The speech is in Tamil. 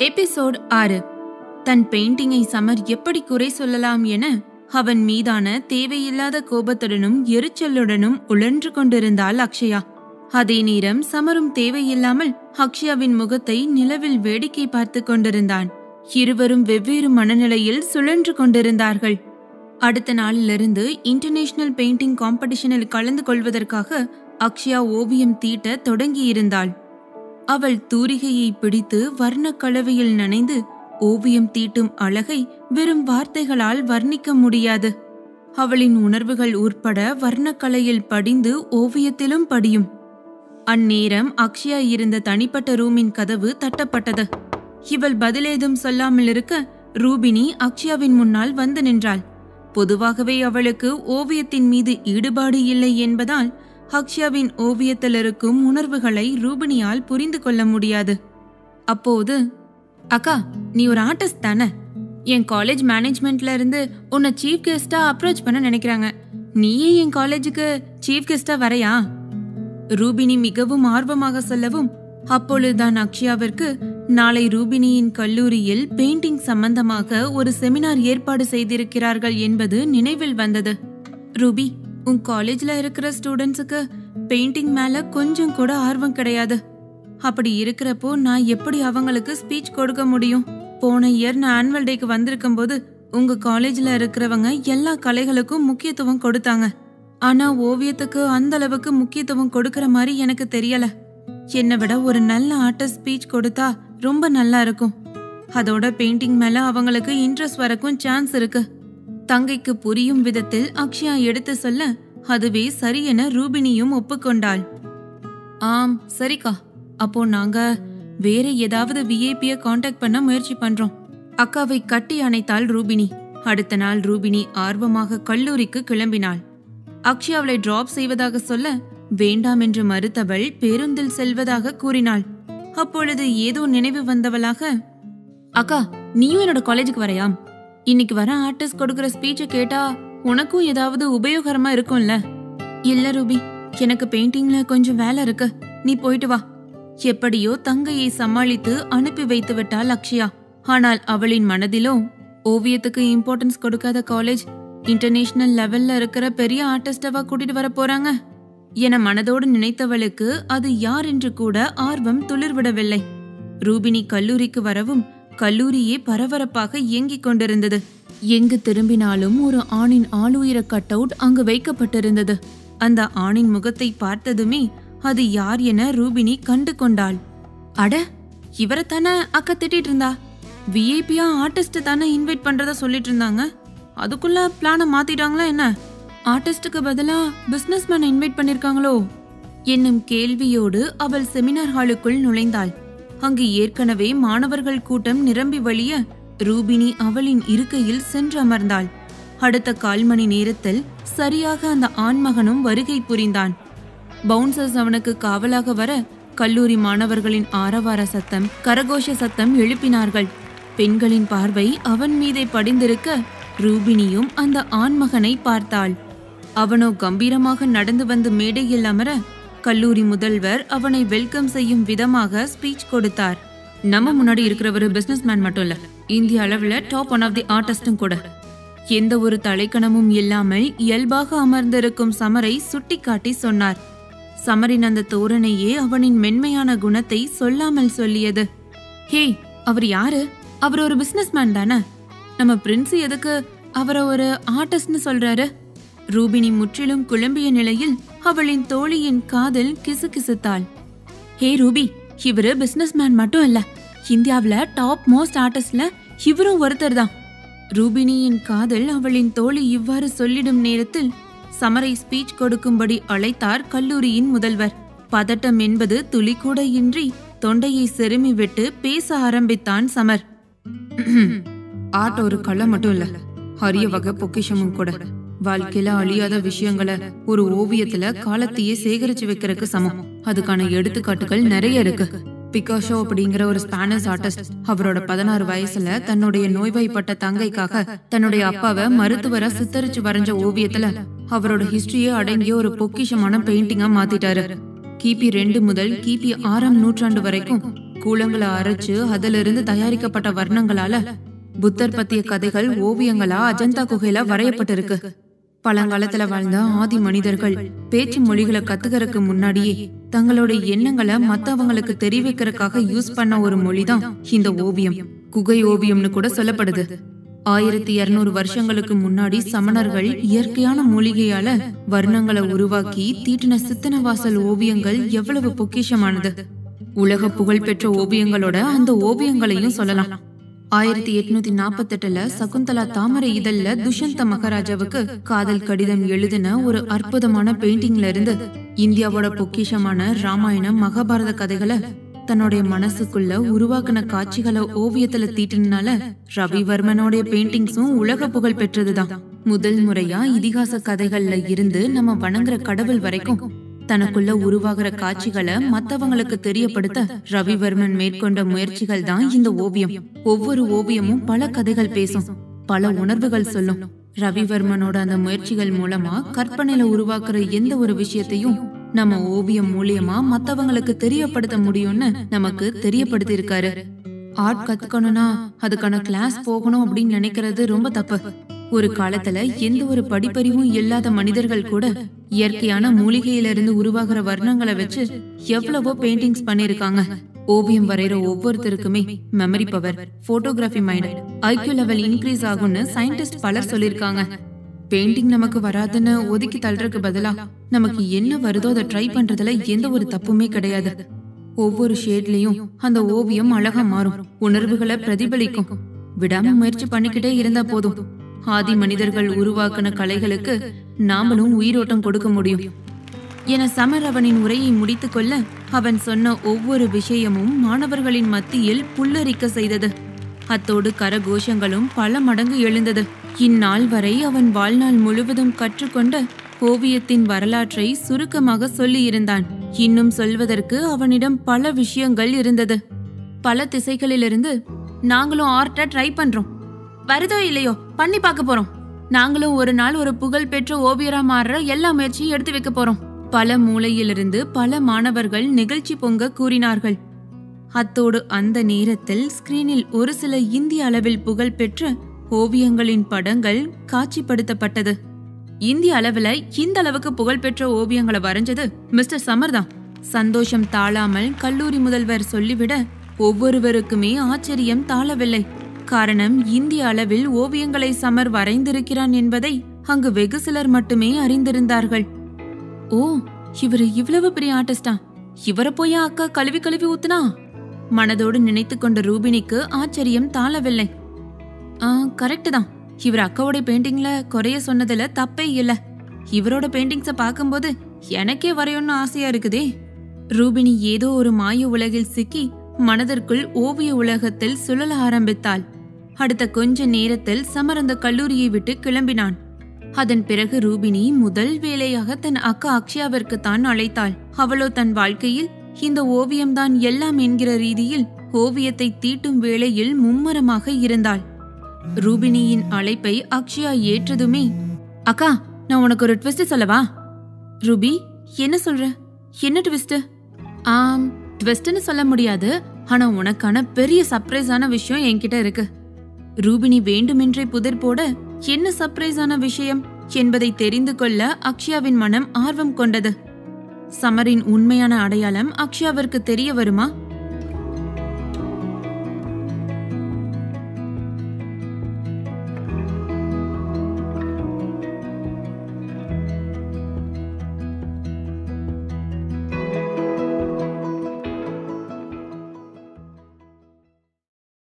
எபிசோட் ஆறு தன் பெயிண்டிங்கை சமர் எப்படி குறை சொல்லலாம் என அவன் மீதான தேவையில்லாத கோபத்துடனும் எரிச்சலுடனும் உழன்று கொண்டிருந்தாள் அக்ஷயா அதே நேரம் சமரும் தேவையில்லாமல் அக்ஷயாவின் முகத்தை நிலவில் வேடிக்கை பார்த்து கொண்டிருந்தான் இருவரும் வெவ்வேறு மனநிலையில் சுழன்று கொண்டிருந்தார்கள் அடுத்த நாளிலிருந்து இன்டர்நேஷனல் பெயிண்டிங் காம்படிஷனில் கலந்து கொள்வதற்காக அக்ஷயா ஓவியம் தீட்ட தொடங்கியிருந்தாள் அவள் தூரிகையை பிடித்து வர்ணக் கலவையில் நனைந்து ஓவியம் தீட்டும் அழகை வெறும் வார்த்தைகளால் வர்ணிக்க முடியாது அவளின் உணர்வுகள் உட்பட வர்ணக்கலையில் படிந்து ஓவியத்திலும் படியும் அந்நேரம் அக்ஷயா இருந்த தனிப்பட்ட ரூமின் கதவு தட்டப்பட்டது இவள் பதிலேதும் சொல்லாமல் இருக்க ரூபினி அக்ஷயாவின் முன்னால் வந்து நின்றாள் பொதுவாகவே அவளுக்கு ஓவியத்தின் மீது ஈடுபாடு இல்லை என்பதால் அக்ஷயாவின் ஓவியத்தில் இருக்கும் உணர்வுகளை ரூபினியால் புரிந்து கொள்ள முடியாது அப்போது அக்கா நீ ஒரு ஆர்டிஸ்ட் தானே என் காலேஜ் மேனேஜ்மெண்ட்ல இருந்து உன்னை சீஃப் கெஸ்டா அப்ரோச் பண்ண நினைக்கிறாங்க நீயே என் காலேஜுக்கு சீஃப் கெஸ்டா வரையா ரூபினி மிகவும் ஆர்வமாக சொல்லவும் அப்பொழுதுதான் அக்ஷயாவிற்கு நாளை ரூபினியின் கல்லூரியில் பெயிண்டிங் சம்பந்தமாக ஒரு செமினார் ஏற்பாடு செய்திருக்கிறார்கள் என்பது நினைவில் வந்தது ரூபி உன் காலேஜ்ல இருக்கிற ஸ்டூடெண்ட்ஸுக்கு பெயிண்டிங் மேல கொஞ்சம் கூட ஆர்வம் கிடையாது அப்படி இருக்கிறப்போ நான் எப்படி அவங்களுக்கு ஸ்பீச் கொடுக்க முடியும் போன இயர் நான் ஆனுவல் டேக்கு வந்திருக்கும் போது உங்க காலேஜ்ல இருக்கிறவங்க எல்லா கலைகளுக்கும் முக்கியத்துவம் கொடுத்தாங்க ஆனா ஓவியத்துக்கு அந்த அளவுக்கு முக்கியத்துவம் கொடுக்கற மாதிரி எனக்கு தெரியல என்னை விட ஒரு நல்ல ஆர்டிஸ்ட் ஸ்பீச் கொடுத்தா ரொம்ப நல்லா இருக்கும் அதோட பெயிண்டிங் மேல அவங்களுக்கு இன்ட்ரெஸ்ட் வரக்கும் சான்ஸ் இருக்கு தங்கைக்கு புரியும் விதத்தில் அக்ஷயா எடுத்து சொல்ல அதுவே சரியென ரூபினியும் ஒப்புக்கொண்டாள் ஆம் சரிக்கா அப்போ நாங்க வேற ஏதாவது விஐபிய காண்டாக்ட் பண்ண முயற்சி பண்றோம் அக்காவை கட்டி அணைத்தாள் ரூபினி அடுத்த நாள் ரூபினி ஆர்வமாக கல்லூரிக்கு கிளம்பினாள் அக்ஷயா அவளை டிராப் செய்வதாக சொல்ல வேண்டாம் என்று மறுத்தவள் பேருந்தில் செல்வதாக கூறினாள் அப்பொழுது ஏதோ நினைவு வந்தவளாக அக்கா நீயும் என்னோட காலேஜுக்கு வரையாம் இன்னைக்கு வர ஆர்டிஸ்ட் கொடுக்கிற ஸ்பீச்சை கேட்டா உனக்கும் ஏதாவது உபயோகரமா இருக்கும்ல இல்ல ரூபி எனக்கு பெயிண்டிங்ல கொஞ்சம் வேலை இருக்கு நீ போயிட்டு வா எப்படியோ தங்கையை சமாளித்து அனுப்பி வைத்து விட்டாள் அக்ஷயா ஆனால் அவளின் மனதிலோ ஓவியத்துக்கு இம்பார்ட்டன்ஸ் கொடுக்காத காலேஜ் இன்டர்நேஷனல் லெவல்ல இருக்கிற பெரிய ஆர்டிஸ்டவா கூட்டிட்டு வர போறாங்க என மனதோடு நினைத்தவளுக்கு அது யார் என்று கூட ஆர்வம் துளிர்விடவில்லை ரூபினி கல்லூரிக்கு வரவும் கல்லூரியே பரபரப்பாக இயங்கிக் கொண்டிருந்தது எங்கு திரும்பினாலும் ஒரு ஆணின் ஆளுயர கட் அவுட் அங்கு வைக்கப்பட்டிருந்தது அந்த ஆணின் முகத்தை பார்த்ததுமே அது யார் என ரூபினி கண்டு கொண்டாள் அட இவரைத்தானே அக்கா திட்டிட்டு இருந்தா விஐபியா ஆர்டிஸ்ட் தானே இன்வைட் பண்றதா சொல்லிட்டு இருந்தாங்க அதுக்குள்ள பிளான மாத்திட்டாங்களா என்ன ஆர்டிஸ்டுக்கு பதிலா பிசினஸ் மேன் இன்வைட் பண்ணிருக்காங்களோ என்னும் கேள்வியோடு அவள் செமினார் ஹாலுக்குள் நுழைந்தாள் அங்கு ஏற்கனவே மாணவர்கள் கூட்டம் நிரம்பி வழிய ரூபினி அவளின் இருக்கையில் சென்று அமர்ந்தாள் அடுத்த கால் மணி நேரத்தில் சரியாக அந்த ஆண்மகனும் வருகை புரிந்தான் பவுன்சர்ஸ் அவனுக்கு காவலாக வர கல்லூரி மாணவர்களின் ஆரவார சத்தம் கரகோஷ சத்தம் எழுப்பினார்கள் பெண்களின் பார்வை அவன் மீதே படிந்திருக்க ரூபினியும் அந்த ஆண்மகனை பார்த்தாள் அவனோ கம்பீரமாக நடந்து வந்து மேடையில் அமர கல்லூரி முதல்வர் அவனை வெல்கம் செய்யும் விதமாக ஸ்பீச் கொடுத்தார் நம்ம முன்னாடி இருக்கிறவர் பிசினஸ் மேன் மட்டும் இல்ல இந்திய அளவுல டாப் ஒன் ஆஃப் தி ஆர்டிஸ்டும் கூட எந்த ஒரு தலைக்கணமும் இல்லாமல் இயல்பாக அமர்ந்திருக்கும் சமரை சுட்டிக்காட்டி சொன்னார் சமரின் அந்த தோரணையே அவனின் மென்மையான குணத்தை சொல்லாமல் சொல்லியது ஹே அவர் யாரு அவர் ஒரு பிசினஸ் மேன் தானே நம்ம பிரின்ஸ் எதுக்கு அவரை ஒரு ஆர்டிஸ்ட்னு சொல்றாரு ரூபினி முற்றிலும் குழம்பிய நிலையில் அவளின் தோழியின் காதில் கிசுகிசுத்தாள் ஹே ரூபி இவரு பிசினஸ் மேன் மட்டும் இல்ல இந்தியாவுல டாப் மோஸ்ட் ஆர்டிஸ்ட்ல இவரும் ஒருத்தர் தான் ரூபினியின் காதல் அவளின் தோழி இவ்வாறு சொல்லிடும் நேரத்தில் சமரை ஸ்பீச் கொடுக்கும்படி அழைத்தார் கல்லூரியின் முதல்வர் பதட்டம் என்பது துளி கூட இன்றி தொண்டையை செருமி விட்டு பேச ஆரம்பித்தான் சமர் ஆர்ட் ஒரு கலை மட்டும் இல்ல அரிய வகை பொக்கிஷமும் கூட வாழ்க்கையில அழியாத விஷயங்களை ஒரு ஓவியத்துல காலத்தையே சேகரிச்சு வைக்கிறதுக்கு சமம் அதுக்கான எடுத்துக்காட்டுகள் நிறைய இருக்கு பிகாஷோ அப்படிங்கிற ஒரு ஸ்பானிஷ் ஆர்டிஸ்ட் அவரோட பதினாறு வயசுல தன்னுடைய நோய்வாய்ப்பட்ட தங்கைக்காக தன்னுடைய அப்பாவை மருத்துவரா சித்தரிச்சு வரைஞ்ச ஓவியத்துல அவரோட ஹிஸ்டரியே அடங்கிய ஒரு பொக்கிஷமான பெயிண்டிங்கா மாத்திட்டாரு கிபி ரெண்டு முதல் கிபி ஆறாம் நூற்றாண்டு வரைக்கும் கூலங்களை அரைச்சு அதிலிருந்து தயாரிக்கப்பட்ட வர்ணங்களால புத்தர் பத்திய கதைகள் ஓவியங்களா அஜந்தா குகையில வரையப்பட்டிருக்கு பழங்காலத்துல வாழ்ந்த ஆதி மனிதர்கள் பேச்சு மொழிகளை கத்துக்கறதுக்கு முன்னாடியே தங்களோட எண்ணங்களை மத்தவங்களுக்கு தெரிவிக்கிறதுக்காக யூஸ் பண்ண ஒரு மொழிதான் இந்த ஓவியம் குகை ஓவியம்னு கூட சொல்லப்படுது ஆயிரத்தி இருநூறு வருஷங்களுக்கு முன்னாடி சமணர்கள் இயற்கையான மூலிகையால வர்ணங்களை உருவாக்கி தீட்டின சித்தனவாசல் ஓவியங்கள் எவ்வளவு பொக்கிஷமானது உலக புகழ்பெற்ற ஓவியங்களோட அந்த ஓவியங்களையும் சொல்லலாம் ஆயிரத்தி எட்நூத்தி நாப்பத்தெட்டுல சகுந்தலா தாமரை இதழ்ல துஷ்யந்த மகாராஜாவுக்கு காதல் கடிதம் எழுதின ஒரு அற்புதமான பெயிண்டிங்ல இருந்து இந்தியாவோட பொக்கிஷமான ராமாயணம் மகாபாரத கதைகளை தன்னுடைய மனசுக்குள்ள உருவாக்குன காட்சிகளை ஓவியத்துல தீட்டினால ரவிவர்மனோடைய பெயிண்டிங்ஸும் உலக புகழ் பெற்றதுதான் முதல் முறையா இதிகாச கதைகள்ல இருந்து நம்ம வணங்குற கடவுள் வரைக்கும் தனக்குள்ள உருவாகிற காட்சிகளை மத்தவங்களுக்கு தெரியப்படுத்த ரவிவர்மன் மேற்கொண்ட முயற்சிகள் தான் இந்த ஓவியம் ஒவ்வொரு ஓவியமும் பல கதைகள் பேசும் பல உணர்வுகள் சொல்லும் ரவிவர்மனோட அந்த முயற்சிகள் மூலமா கற்பனையில உருவாக்குற எந்த ஒரு விஷயத்தையும் நம்ம ஓவியம் மூலியமா மத்தவங்களுக்கு தெரியப்படுத்த முடியும்னு நமக்கு தெரியப்படுத்தி இருக்காரு ஆர்ட் கத்துக்கணும்னா அதுக்கான கிளாஸ் போகணும் அப்படின்னு நினைக்கிறது ரொம்ப தப்பு ஒரு காலத்துல எந்த ஒரு படிப்பறிவும் இல்லாத மனிதர்கள் கூட இயற்கையான மூலிகையில இருந்து உருவாகிற வர்ணங்களை வச்சு எவ்வளவோ பெயிண்டிங்ஸ் பண்ணிருக்காங்க ஓவியம் வரைகிற ஒவ்வொருத்தருக்குமே memory power photography mind IQ level increase ஆகும்னு சயின்டிஸ்ட் பலர் சொல்லிருக்காங்க பெயிண்டிங் நமக்கு வராதுன்னு ஒதுக்கி தள்ளுறதுக்கு பதிலா நமக்கு என்ன வருதோ அதை ட்ரை பண்றதுல எந்த ஒரு தப்புமே கிடையாது ஒவ்வொரு ஷேட்லயும் அந்த ஓவியம் அழகா மாறும் உணர்வுகளை பிரதிபலிக்கும் விடாம முயற்சி பண்ணிக்கிட்டே இருந்தா போதும் ஆதி மனிதர்கள் உருவாக்கின கலைகளுக்கு நாமளும் உயிரோட்டம் கொடுக்க முடியும் என சமர் அவனின் உரையை முடித்துக்கொள்ள அவன் சொன்ன ஒவ்வொரு விஷயமும் மாணவர்களின் மத்தியில் புல்லரிக்க செய்தது அத்தோடு கரகோஷங்களும் பல மடங்கு எழுந்தது இந்நாள் வரை அவன் வாழ்நாள் முழுவதும் கற்றுக்கொண்ட ஓவியத்தின் வரலாற்றை சுருக்கமாக சொல்லியிருந்தான் இன்னும் சொல்வதற்கு அவனிடம் பல விஷயங்கள் இருந்தது பல திசைகளிலிருந்து நாங்களும் ஆர்ட்ட ட்ரை பண்றோம் வருதோ இல்லையோ பண்ணி பார்க்க போறோம் நாங்களும் ஒரு நாள் ஒரு புகழ் பெற்ற ஓவியரா மாறுற எல்லா முயற்சியும் எடுத்து வைக்க போறோம் பல மூலையிலிருந்து பல மாணவர்கள் நிகழ்ச்சி பொங்க கூறினார்கள் அத்தோடு அந்த நேரத்தில் ஸ்கிரீனில் ஒரு சில இந்திய அளவில் புகழ்பெற்ற ஓவியங்களின் படங்கள் காட்சிப்படுத்தப்பட்டது இந்திய அளவுல இந்த அளவுக்கு புகழ்பெற்ற ஓவியங்களை வரைஞ்சது மிஸ்டர் சமர் தான் சந்தோஷம் தாழாமல் கல்லூரி முதல்வர் சொல்லிவிட ஒவ்வொருவருக்குமே ஆச்சரியம் தாழவில்லை காரணம் இந்திய அளவில் ஓவியங்களை சமர் வரைந்திருக்கிறான் என்பதை அங்கு வெகு சிலர் மட்டுமே அறிந்திருந்தார்கள் ஓ இவரு இவ்வளவு பெரிய ஆர்டிஸ்டா இவரை போய் அக்கா கழுவி கழுவி ஊத்துனா மனதோடு நினைத்து கொண்ட ரூபினிக்கு ஆச்சரியம் தாழவில்லை ஆ கரெக்ட் தான் இவர் அக்காவோட பெயிண்டிங்ல குறைய சொன்னதுல தப்பே இல்ல இவரோட பெயிண்டிங்ஸ பார்க்கும்போது எனக்கே வரையணும்னு ஆசையா இருக்குதே ரூபினி ஏதோ ஒரு மாய உலகில் சிக்கி மனதிற்குள் ஓவிய உலகத்தில் சுழல ஆரம்பித்தாள் அடுத்த கொஞ்ச நேரத்தில் சமர் அந்த கல்லூரியை விட்டு கிளம்பினான் அதன் பிறகு ரூபினி முதல் வேலையாக தன் அக்கா அக்ஷயாவிற்கு தான் அழைத்தாள் அவளோ தன் வாழ்க்கையில் இந்த ஓவியம்தான் எல்லாம் என்கிற ரீதியில் ஓவியத்தை தீட்டும் வேளையில் மும்மரமாக இருந்தாள் ரூபினியின் அழைப்பை அக்ஷயா ஏற்றதுமே அக்கா நான் உனக்கு ஒரு ட்விஸ்ட் சொல்லவா ரூபி என்ன சொல்ற என்ன ட்விஸ்ட் ஆம் ட்விஸ்ட்னு சொல்ல முடியாது ஆனா உனக்கான பெரிய சர்ப்ரைஸான விஷயம் என்கிட்ட இருக்கு ரூபினி வேண்டுமென்றே புதிர் போட என்ன சர்ப்ரைஸான விஷயம் என்பதை தெரிந்து கொள்ள அக்ஷயாவின் மனம் ஆர்வம் கொண்டது சமரின் உண்மையான அடையாளம் அக்ஷயாவிற்கு தெரிய வருமா